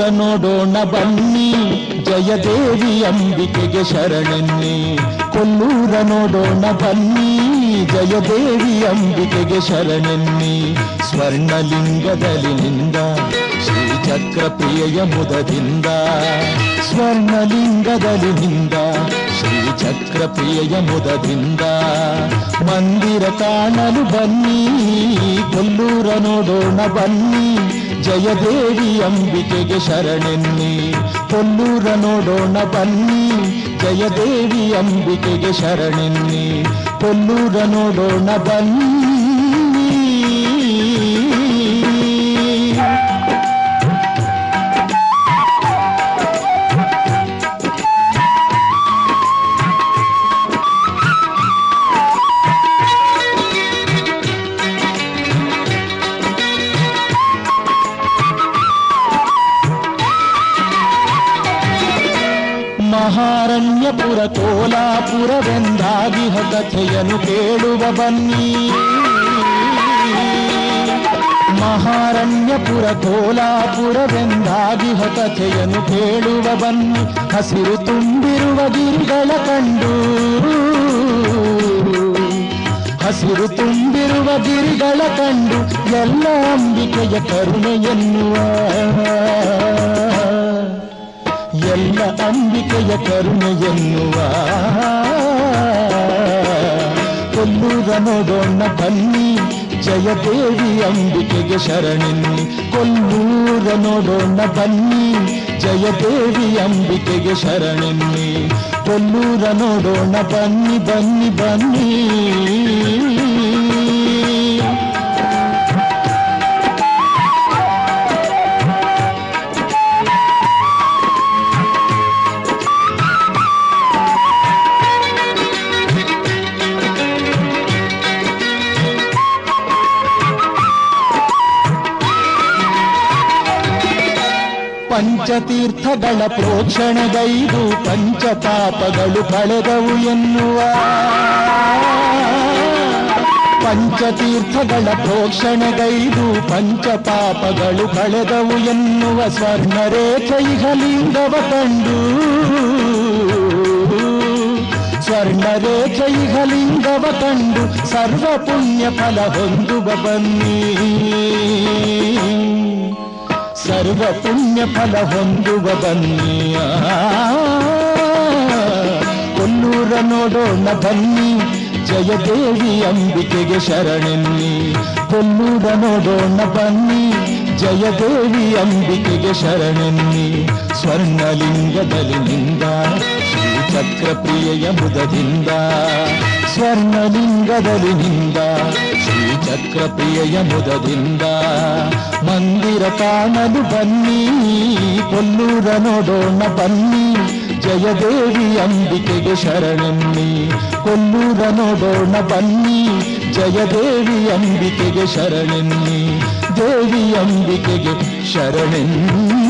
ನೋಡೋಣ ಬನ್ನಿ ಜಯದೇವಿ ಅಂಬಿಕೆಗೆ ಶರಣೆನ್ನಿ ಕೊಲ್ಲೂರ ನೋಡೋಣ ಬನ್ನಿ ಜಯದೇವಿ ಅಂಬಿಕೆಗೆ ಶರಣೆನ್ನಿ ಸ್ವರ್ಣಲಿಂಗದಲ್ಲಿ ನಿಂದ ಶ್ರೀಚಕ್ರ ಪ್ರಿಯೆಯ ಮುದದಿಂದ ಸ್ವರ್ಣಲಿಂಗದಲ್ಲಿ ನಿಂದ ಶ್ರೀಚಕ್ರ ಪ್ರಿಯೆಯ ಮುದದಿಂದ ಮಂದಿರ ಕಾಣಲು ಬನ್ನಿ ಕೊಲ್ಲೂರ ನೋಡೋಣ ಬನ್ನಿ ಜಯದೇವಿ ಅಂಬಿಕೆಗೆ ಶರಣೆನ್ನಿ ಕೊಲ್ಲೂರ ನೋಡೋಣ ಬನ್ನಿ ಜಯದೇವಿ ಅಂಬಿಕೆಗೆ ಶರಣೆನ್ನಿ ಕೊಲ್ಲೂರ ನೋಡೋಣ ಬನ್ನಿ ಮಹಾರಣ್ಯಪುರ ಕೋಲಾಪುರವೆಂದಾಗಿಹ ಕಥೆಯನ್ನು ಕೇಳುವ ಬನ್ನಿ ಮಹಾರಣ್ಯಪುರ ಕೋಲಾಪುರವೆಂದಾಗಿಹ ಕಥೆಯನ್ನು ಕೇಳುವ ಬನ್ನಿ ಹಸಿರು ತುಂಬಿರುವ ಗಿರಿಗಳ ಕಂಡು ಹಸಿರು ತುಂಬಿರುವ ಗಿರಿಗಳ ಕಂಡು ಎಲ್ಲ ಅಂಬಿಕೆಯ ಕರುಣೆ ಎನ್ನುವ ಎಲ್ಲ ಅಂಬಿಕೆಯ ಕರುಣೆ ಎನ್ನುವ ಕೊಲ್ಲೂರ ನೋಡೋಣ ಬನ್ನಿ ಜಯದೇವಿ ಅಂಬಿಕೆಗೆ ಶರಣೆನ್ನಿ ಕೊಲ್ಲೂರ ನೋಡೋಣ ಬನ್ನಿ ಜಯದೇವಿ ಅಂಬಿಕೆಗೆ ಶರಣೆನ್ನಿ ಕೊಲ್ಲೂರ ನೋಡೋಣ ಬನ್ನಿ ಬನ್ನಿ ಬನ್ನಿ ಪಂಚತೀರ್ಥಗಳ ಪ್ರೋಕ್ಷಣೆಗೈದು ಪಂಚಪಾಪಗಳು ಕಳೆದವು ಎನ್ನುವ ಪಂಚತೀರ್ಥಗಳ ಪ್ರೋಕ್ಷಣೆಗೈದು ಪಂಚಪಾಪಗಳು ಕಳೆದವು ಎನ್ನುವ ಸ್ವರ್ಣರೇಖೈಹಲಿಂಗವ ಕಂಡು ಸ್ವರ್ಣರೇಖೈಹಲಿಂಗವ ಕಂಡು ಸರ್ವ ಪುಣ್ಯ ಫಲ ಹೊಂದುವ ಬನ್ನಿ ಸರ್ವ ಪುಣ್ಯ ಫಲ ಹೊಂದುವ ಬನ್ನಿಯ ಕೊಲ್ಲೂರ ನೋಡೋಣ ಬನ್ನಿ ಜಯದೇವಿ ಅಂಬಿಕೆಗೆ ಶರಣೆನ್ನಿ ಕೊಲ್ಲೂರ ನೋಡೋಣ ಬನ್ನಿ ಜಯದೇವಿ ಅಂಬಿಕೆಗೆ ಶರಣೆನ್ನಿ ಸ್ವರ್ಣಲಿಂಗದಲ್ಲಿ ನಿಂದ ಶ್ರೀಚಕ್ರ ಪ್ರಿಯೆಯ ಮುದದಿಂದ ಸ್ವರ್ಣಲಿಂಗದಲ್ಲಿ ನಿಂದ ಶ್ರೀಚಕ್ರ ಪ್ರಿಯೆಯ ಮುದದಿಂದ ಮಂದಿರ ಕಾಣಲು ಬನ್ನಿ ಕೊಲ್ಲೂರ ನೋಡೋಣ ಬನ್ನಿ ಜಯದೇವಿ ಅಂಬಿಕೆಗೆ ಶರಣೆನ್ನಿ ಕೊಲ್ಲೂರ ನೋಡೋಣ ಬನ್ನಿ ಜಯದೇವಿ ಅಂಬಿಕೆಗೆ ಶರಣೆನ್ನಿ ದೇವಿ ಅಂಬಿಕೆಗೆ ಶರಣೆನ್ನಿ